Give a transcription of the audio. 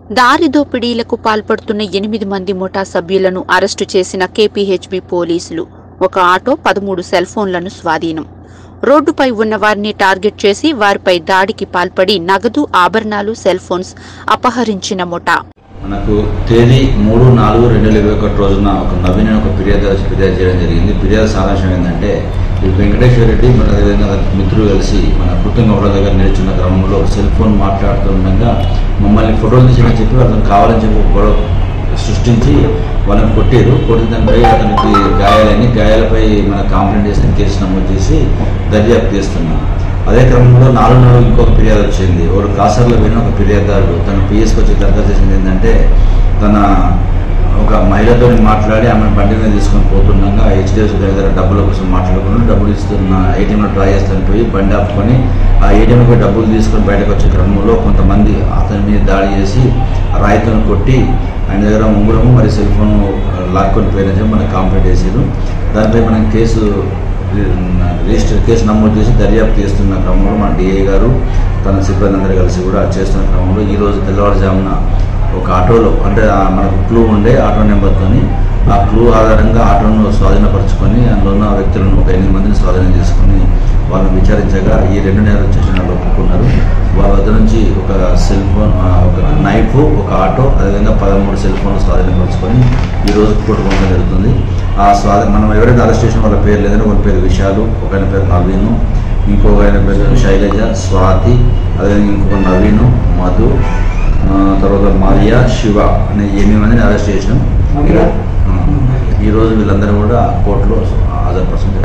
దారి దోపిడీలకు పాల్పడుతున్న ఎనిమిది మంది ముఠా సభ్యులను అరెస్టు చేసిన కేపీహెచ్బి పోలీసులు ఒక ఆటో పదమూడు సెల్ ఫోన్లను స్వాధీనం రోడ్డుపై ఉన్న వారిని టార్గెట్ చేసి వారిపై దాడికి పాల్పడి నగదు ఆభరణాలు సెల్ ఫోన్స్ అపహరించిన ముఠా మనకు తేదీ మూడు నాలుగు రెండు వేల ఇరవై ఒకటి రోజున ఒక నవీన్ అనే ఒక ఫిర్యాదు ఫిర్యాదు చేయడం జరిగింది ఫిర్యాదు సారాంశం ఏంటంటే ఈ వెంకటేశ్వర రెడ్డి మన అదేవిధంగా అతని మిత్రులు కలిసి మన కృతంగా ఒకళ్ళ దగ్గర నిల్చున్న క్రమంలో సెల్ ఫోన్ మాట్లాడుతుండగా మమ్మల్ని ఫోటోలు తీసిన చెప్పి అతను కావాలని చెప్పి ఒక గొడవ సృష్టించి వాళ్ళని కొట్టారు కొట్టి దానిపై అతనికి గాయాలని గాయాలపై మన కంప్లైంట్ చేసిన కేసు నమోదు చేసి దర్యాప్తు చేస్తున్నాం అదే క్రమంలో నాలుగు నాలుగు ఇంకొక ఫిర్యాదు వచ్చింది ఒకడు కాసర్లో పోయిన ఒక ఫిర్యాదుదారుడు తన పిఎస్కి వచ్చి దరఖాస్తు చేసింది ఏంటంటే తన ఒక మహిళతో మాట్లాడి ఆమెను బండి మీద తీసుకొని పోతుండగా హెచ్డిఎఫ్సి దగ్గర డబ్బుల కోసం మాట్లాడుకుని డబ్బులు ఇస్తున్న ఏటీఎంలో ట్రై చేస్తాను పోయి బండి ఆపుకొని ఆ ఏటీఎంకి డబ్బులు తీసుకొని బయటకు వచ్చే క్రమంలో కొంతమంది అతని మీద దాడి చేసి ఆ రాయితోని కొట్టి ఆయన దగ్గర ఉంగరము మరి సెల్ ఫోన్ లాక్కొని పోయిన చెప్పి మనకు కంప్లైంట్ చేసారు దానిపై మనం కేసు రిజిస్టర్ కేసు నమోదు చేసి దర్యాప్తు చేస్తున్న క్రమంలో మన డిఐ గారు తన సిబ్బంది అందరూ కలిసి కూడా చేస్తున్న క్రమంలో ఈ రోజు తెల్లవారుజామున ఒక ఆటోలో అంటే ఆ మనకు క్లూ ఉండే ఆటో నెంబర్తోని ఆ క్లూ ఆధారంగా ఆటోను స్వాధీనపరుచుకొని అందులో ఉన్న వ్యక్తులను ఒక ఎనిమిది మందిని స్వాధీనం చేసుకొని వాళ్ళని విచారించగా ఈ రెండు నేరాలు చేసిన వాళ్ళు ఒప్పుకున్నారు వాళ్ళ వద్ద నుంచి ఒక సెల్ ఫోన్ ఆ, ఒక నైఫ్ ఒక ఆటో అదేవిధంగా పదమూడు సెల్ ఫోన్లు స్వాధీనపరుచుకొని ఈ రోజు కొట్టుకోవడం జరుగుతుంది ఆ స్వాధీ మనం ఎవరైతే అరెస్ట్ చేసిన వాళ్ళ పేరు లేదని ఒక పేరు విశాలు ఒక ఆయన పేరు నవీను ఇంకొక ఆయన పేరు శైలజ స్వాతి అదేవిధంగా ఇంకొక నవీను మధు ఆ, తర్వాత మరియా శివ అనే ఎనిమిది మందిని అరెస్ట్ చేసినాం ఆ, ఈ రోజు వీళ్ళందరూ కూడా కోర్టులో హాజరుపరచడం జరిగింది.